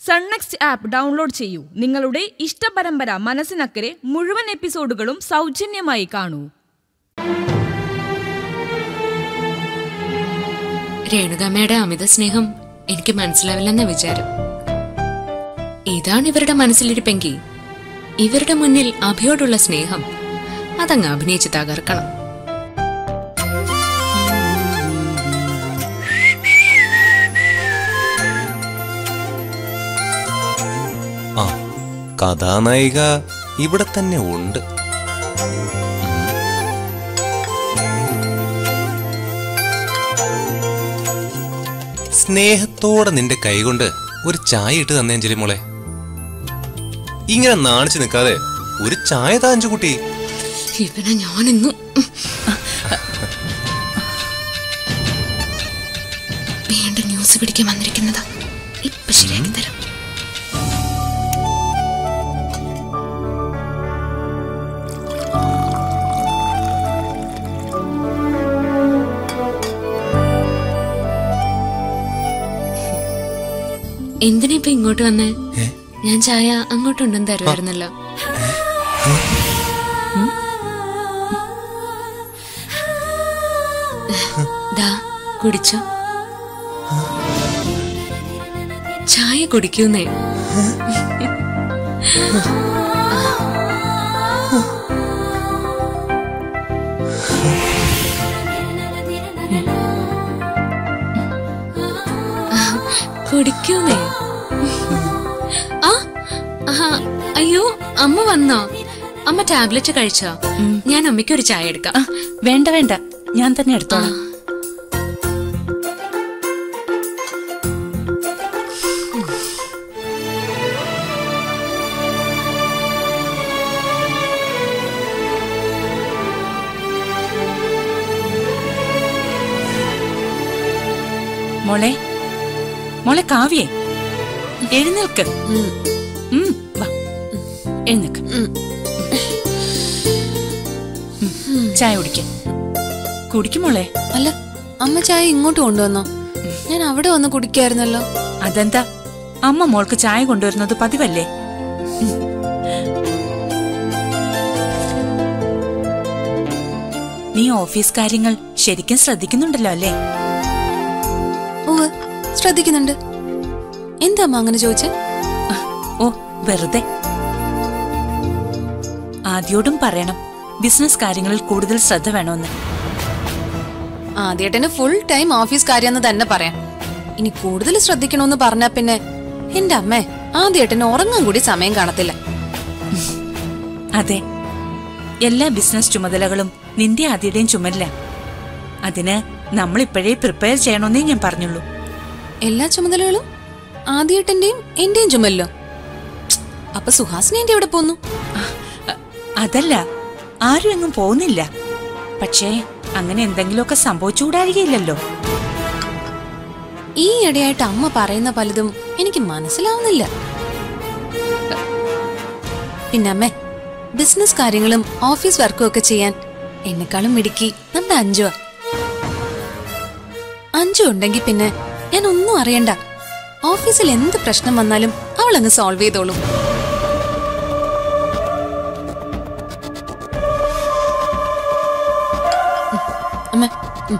Sun NXT app download ചെയ്യൂ നിങ്ങളുടെ ഇഷ്ടപരമ്പര മനസ്സിനക്കരെ മുഴുവൻ എപ്പിസോഡുകളും സൗജന്യമായി കാണൂ രേണുകാമ്മയുടെ അമിത സ്നേഹം എനിക്ക് മനസ്സിലാവില്ലെന്ന വിചാരം ഇതാണ് ഇവരുടെ മനസ്സിലിരിപ്പെങ്കിൽ ഇവരുടെ മുന്നിൽ അഭിയോടുള്ള സ്നേഹം അതങ്ങ് അഭിനയിച്ച് തകർക്കണം ആ കഥാനായിക ഇവിടെ തന്നെ ഉണ്ട് സ്നേഹത്തോടെ നിന്റെ കൈകൊണ്ട് ഒരു ചായ ഇട്ട് തന്നെ അഞ്ജലി മോളെ ഇങ്ങനെ നാണിച്ചു നിൽക്കാതെ ഒരു ചായ താഞ്ചു കുട്ടി ഇവനെ ഞാനിന്നും വീണ്ടും ന്യൂസ് പിടിക്കാൻ വന്നിരിക്കുന്നത് ഇപ്പൊ ശരിയാക്കി തരാം എന്തിനാ ഇപ്പൊ ഇങ്ങോട്ട് വന്നേ ഞാൻ ചായ അങ്ങോട്ടുണ്ടെന്ന് തരുമായിരുന്നല്ലോ ദാ കുടിച്ചോ ചായ കുടിക്കുന്നേ കുടിക്കുന്നേ ആ ആഹാ, അയ്യോ അമ്മ വന്നോ അമ്മ ടാബ്ലറ്റ് കഴിച്ചോ ഞാൻ അമ്മയ്ക്ക് ഒരു ചായ എടുക്കാം ആ, വേണ്ട വേണ്ട ഞാൻ തന്നെ എടുത്തോളാം മോളെ മോളെ കാവ്യേ എഴുന്നേൽക്ക് ഉം, വാ എഴുന്നേക്ക് ഉം, ചായ കുടിക്ക കുടിക്കും മോളെ അല്ല അമ്മ ചായ ഇങ്ങോട്ട് കൊണ്ടുവന്നോ ഞാൻ അവിടെ വന്ന് കുടിക്കായിരുന്നല്ലോ അതെന്താ അമ്മ മോൾക്ക് ചായ കൊണ്ടുവരുന്നത് പതിവല്ലേ ഉം. നീ ഓഫീസ് കാര്യങ്ങൾ ശരിക്കും ശ്രദ്ധിക്കുന്നുണ്ടല്ലോ അല്ലേ ഓ ശ്രദ്ധിക്കുന്നുണ്ട് എന്താ അമ്മ അങ്ങനെ ചോദിച്ചേ ഓ വെറുതെ ആദ്യോടും പറയണം ബിസിനസ് കാര്യങ്ങളിൽ കൂടുതൽ ശ്രദ്ധ വേണമെന്ന് ആദ്യേട്ടന് ഫുൾ ടൈം ഓഫീസ് കാര്യമെന്ന് തന്നെ പറയാം ഇനി കൂടുതൽ ശ്രദ്ധിക്കണമെന്ന് പറഞ്ഞാ പിന്നെ എന്റെ അമ്മേ ആദ്യേട്ടന് ഉറങ്ങാൻ കൂടി സമയം കാണത്തില്ല അതെ എല്ലാ ബിസിനസ് ചുമതലകളും നിന്റെ ആദ്യയുടെയും ചുമലില്ല അതിന് നമ്മൾ ഇപ്പോഴേ പ്രിപ്പയർ ചെയ്യണമെന്നേ ഞാൻ പറഞ്ഞുള്ളൂ എല്ലാ ചുമതലകളും ആദ്യേട്ടന്റെയും എന്റെയും ചുമല്ലോ അപ്പൊ സുഹാസിനി എന്റെ എവിടെ പോന്നു അ- അതല്ല ആരും എങ്ങും പോകുന്നില്ല പക്ഷേ അങ്ങനെ എന്തെങ്കിലുമൊക്കെ സംഭവിച്ചുകൂടാഴികയില്ലല്ലോ ഈ ഇടയായിട്ട് അമ്മ പറയുന്ന പലതും എനിക്ക് മനസ്സിലാവുന്നില്ല പിന്നെ അമ്മേ ബിസിനസ് കാര്യങ്ങളും ഓഫീസ് വർക്കും ഒക്കെ ചെയ്യാൻ എന്നെക്കാളും മിടുക്കി നമ്മുടെ അഞ്ചുവാ അഞ്ചു ഉണ്ടെങ്കിൽ പിന്നെ ഞാൻ ഒന്നും അറിയണ്ട ഓഫീസിൽ എന്ത് പ്രശ്നം വന്നാലും അവൾ അങ്ങ് സോൾവ് ചെയ്തോളും ഉം, അമ്മേ ഉം.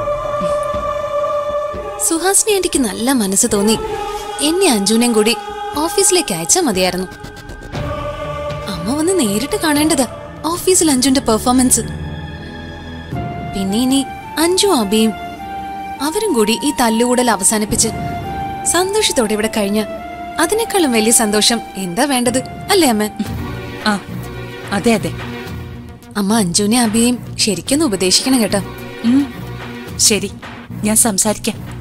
സുഹാസിനി ആന്റിക്ക് നല്ല മനസ്സ് തോന്നി എന്നെ അഞ്ജുനെയും കൂടി ഓഫീസിലേക്ക് അയച്ചാൽ മതിയായിരുന്നു അമ്മ വന്ന് നേരിട്ട് കാണേണ്ടതാ ഓഫീസിൽ അഞ്ജുന്റെ പെർഫോമൻസ് പിന്നെ ഇനി അഞ്ജു അബിയും അവരും കൂടി ഈ തല്ലുകൂടൽ അവസാനിപ്പിച്ച് സന്തോഷത്തോടെ ഇവിടെ കഴിഞ്ഞ അതിനേക്കാളും വലിയ സന്തോഷം എന്താ വേണ്ടത് അല്ലേ അമ്മ ആ അതെ അതെ അമ്മ അഞ്ജുനെ അബിയെയും ശരിക്കൊന്ന് ഉപദേശിക്കണം കേട്ടോ ഉം, ശരി ഞാൻ സംസാരിക്കാം